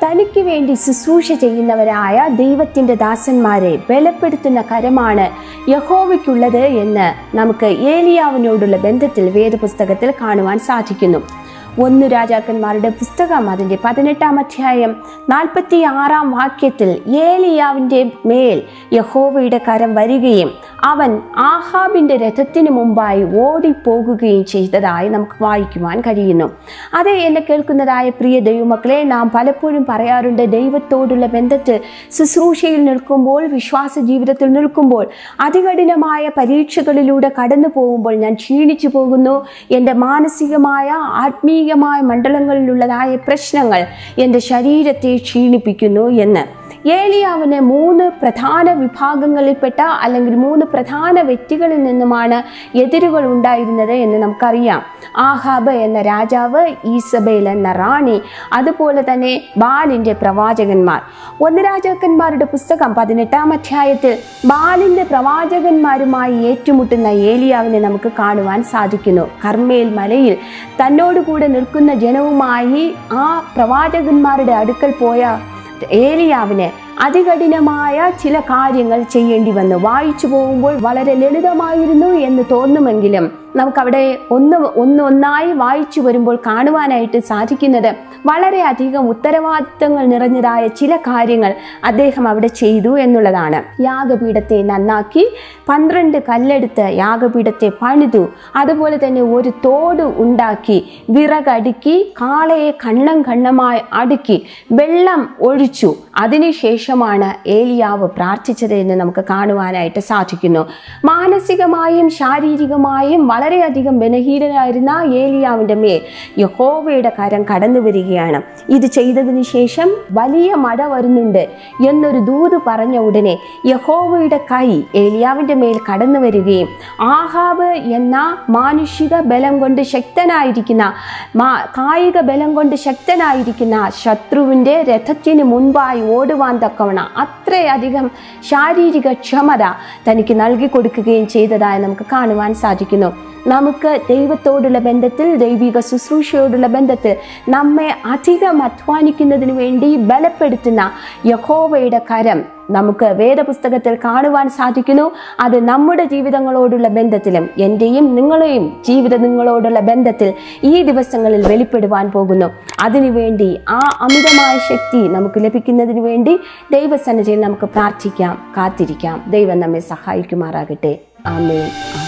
തനിക്ക് വേണ്ടി ശുശ്രൂഷ ചെയ്യുന്നവരായ ദൈവത്തിൻ്റെ ദാസന്മാരെ ബലപ്പെടുത്തുന്ന കരമാണ് യഹോവയ്ക്കുള്ളത് എന്ന് നമുക്ക് ഏലിയാവിനോടുള്ള ബന്ധത്തിൽ വേദപുസ്തകത്തിൽ കാണുവാൻ സാധിക്കുന്നു ഒന്ന് രാജാക്കന്മാരുടെ പുസ്തകം അതിൻ്റെ പതിനെട്ടാം അധ്യായം നാൽപ്പത്തി ആറാം വാക്യത്തിൽ ഏലിയാവിൻ്റെ മേൽ യഹോവയുടെ കരം വരികയും അവൻ ആഹാബിൻ്റെ രഥത്തിനു മുമ്പായി ഓടിപ്പോകുകയും ചെയ്തതായി നമുക്ക് വായിക്കുവാൻ കഴിയുന്നു അതെ എന്നെ കേൾക്കുന്നതായ പ്രിയ ദൈവമക്കളെ നാം പലപ്പോഴും പറയാറുണ്ട് ദൈവത്തോടുള്ള ബന്ധത്തിൽ ശുശ്രൂഷയിൽ നിൽക്കുമ്പോൾ വിശ്വാസ ജീവിതത്തിൽ നിൽക്കുമ്പോൾ അതികഠിനമായ പരീക്ഷകളിലൂടെ കടന്നു പോകുമ്പോൾ ഞാൻ ക്ഷീണിച്ചു പോകുന്നു എൻ്റെ മാനസികമായ ആത്മീയമായ മണ്ഡലങ്ങളിലുള്ളതായ പ്രശ്നങ്ങൾ എൻ്റെ ശരീരത്തെ ക്ഷീണിപ്പിക്കുന്നു എന്ന് ഏലിയാവിന് മൂന്ന് പ്രധാന വിഭാഗങ്ങളിൽപ്പെട്ട അല്ലെങ്കിൽ മൂന്ന് പ്രധാന വ്യക്തികളിൽ നിന്നുമാണ് എതിരുകൾ ഉണ്ടായിരുന്നത് എന്ന് നമുക്കറിയാം ആഹാബ് എന്ന രാജാവ് ഈസബേൽ എന്ന റാണി അതുപോലെ തന്നെ ബാലിൻ്റെ പ്രവാചകന്മാർ ഒന്ന് രാജാക്കന്മാരുടെ പുസ്തകം പതിനെട്ടാം അധ്യായത്തിൽ ബാലിൻ്റെ പ്രവാചകന്മാരുമായി ഏറ്റുമുട്ടുന്ന ഏലിയാവിനെ നമുക്ക് കാണുവാൻ സാധിക്കുന്നു കർമ്മേൽ മലയിൽ തന്നോടുകൂടെ നിൽക്കുന്ന ജനവുമായി ആ പ്രവാചകന്മാരുടെ അടുക്കൽ പോയ ഏലിയാവിന് അതികഠിനമായ ചില കാര്യങ്ങൾ ചെയ്യേണ്ടി വന്നു വായിച്ചു പോകുമ്പോൾ വളരെ ലളിതമായിരുന്നു എന്ന് തോന്നുമെങ്കിലും നമുക്കവിടെ ഒന്ന് ഒന്ന് ഒന്നായി വായിച്ചു വരുമ്പോൾ കാണുവാനായിട്ട് സാധിക്കുന്നത് വളരെയധികം ഉത്തരവാദിത്തങ്ങൾ നിറഞ്ഞതായ ചില കാര്യങ്ങൾ അദ്ദേഹം അവിടെ ചെയ്തു എന്നുള്ളതാണ് യാഗപീഠത്തെ നന്നാക്കി പന്ത്രണ്ട് കല്ലെടുത്ത് യാഗപീഠത്തെ പണിതു അതുപോലെ തന്നെ ഒരു തോട് ഉണ്ടാക്കി വിറകടുക്കി കാളയെ കണ്ണം കണ്ണമായി അടുക്കി വെള്ളം ഒഴിച്ചു അതിനുശേഷമാണ് ഏലിയാവ് പ്രാർത്ഥിച്ചത് എന്ന് നമുക്ക് കാണുവാനായിട്ട് സാധിക്കുന്നു മാനസികമായും ശാരീരികമായും വളരെയധികം ബലഹീനനായിരുന്ന ഏലിയാവിൻ്റെ മേൽ യഹോവയുടെ കരം കടന്നു വരികയാണ് ഇത് ചെയ്തതിന് ശേഷം വലിയ മഴ വരുന്നുണ്ട് എന്നൊരു ദൂത് പറഞ്ഞ ഉടനെ യഹോവയുടെ കൈ ഏലിയാവിൻ്റെ മേൽ കടന്നു വരികയും ആഹാബ് എന്ന മാനുഷിക ബലം കൊണ്ട് ശക്തനായിരിക്കുന്ന മാ കായിക ബലം കൊണ്ട് ശക്തനായിരിക്കുന്ന ശത്രുവിൻ്റെ രഥത്തിന് മുൻപായി ഓടുവാൻ തക്കവണ അത്രയധികം ശാരീരിക ക്ഷമത തനിക്ക് നൽകി കൊടുക്കുകയും ചെയ്തതായി നമുക്ക് കാണുവാൻ സാധിക്കുന്നു നമുക്ക് ദൈവത്തോടുള്ള ബന്ധത്തിൽ ദൈവിക ശുശ്രൂഷയോടുള്ള ബന്ധത്തിൽ നമ്മെ അധികം അധ്വാനിക്കുന്നതിന് വേണ്ടി ബലപ്പെടുത്തുന്ന യഹോവയുടെ കരം നമുക്ക് വേദപുസ്തകത്തിൽ കാണുവാൻ സാധിക്കുന്നു അത് നമ്മുടെ ജീവിതങ്ങളോടുള്ള ബന്ധത്തിലും എൻ്റെയും നിങ്ങളെയും ജീവിത നിങ്ങളോടുള്ള ബന്ധത്തിൽ ഈ ദിവസങ്ങളിൽ വെളിപ്പെടുവാൻ പോകുന്നു അതിനുവേണ്ടി ആ അമിതമായ ശക്തി നമുക്ക് ലഭിക്കുന്നതിന് വേണ്ടി ദൈവസന്നിധിയിൽ നമുക്ക് പ്രാർത്ഥിക്കാം കാത്തിരിക്കാം ദൈവം നമ്മെ സഹായിക്കുമാറാകട്ടെ ആമേൻ